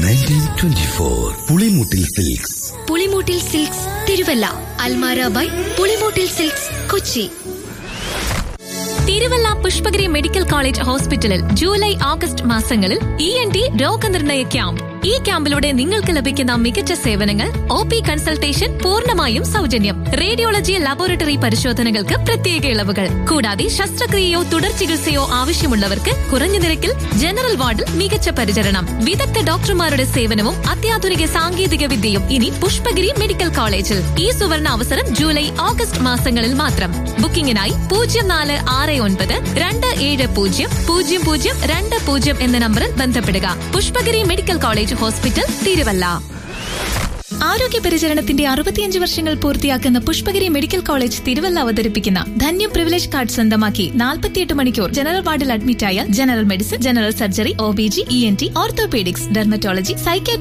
nineteen twenty four Pulimoottil silks Pulimoottil silks Thiruvalla അൽമാര by Pulimoottil silks Kochi Thiruvalla Pushpagiri medical college ഹോസ്പിറ്റലിൽ July August മാസങ്ങളിൽ E N T രോഗനിർണയ camp ഈ ക്യാമ്പിലൂടെ നിങ്ങൾക്ക് ലഭിക്കുന്ന മികച്ച സേവനങ്ങൾ ഒ പി കൺസൾട്ടേഷൻ പൂർണ്ണമായും സൗജന്യം റേഡിയോളജി ലബോറട്ടറി പരിശോധനകൾക്ക് പ്രത്യേക ഇളവുകൾ കൂടാതെ ശസ്ത്രക്രിയയോ തുടർ ചികിത്സയോ ആവശ്യമുള്ളവർക്ക് കുറഞ്ഞ നിരക്കിൽ ജനറൽ വാർഡിൽ മികച്ച പരിചരണം വിദഗ്ധ ഡോക്ടർമാരുടെ സേവനവും അത്യാധുനിക സാങ്കേതിക വിദ്യയും ഇനി പുഷ്പഗിരി മെഡിക്കൽ കോളേജിൽ ഈ സുവർണ അവസരം ജൂലൈ ഓഗസ്റ്റ് മാസങ്ങളിൽ മാത്രം ബുക്കിംഗിനായി പൂജ്യം നാല് ആറ് ഒൻപത് രണ്ട് ഏഴ് പൂജ്യം പൂജ്യം പൂജ്യം രണ്ട് പൂജ്യം എന്ന നമ്പറിൽ ബന്ധപ്പെടുക Pushpagiri medical college hospital Thiruvalla ആരോഗ്യ പരിചരണത്തിന്റെ അറുപത്തിയഞ്ച് വർഷങ്ങൾ പൂർത്തിയാക്കുന്ന പുഷ്പഗിരി മെഡിക്കൽ കോളേജ് തിരുവല്ല അവതരിപ്പിക്കുന്ന ധന്യം പ്രിവിലേജ് കാർഡ് സ്വന്തമാക്കി നാൽപ്പത്തിയെട്ട് മണിക്കൂർ ജനറൽ വാർഡിൽ അഡ്മിറ്റായ general medicine general surgery O B G E N T orthopaedics dermatology psychiatry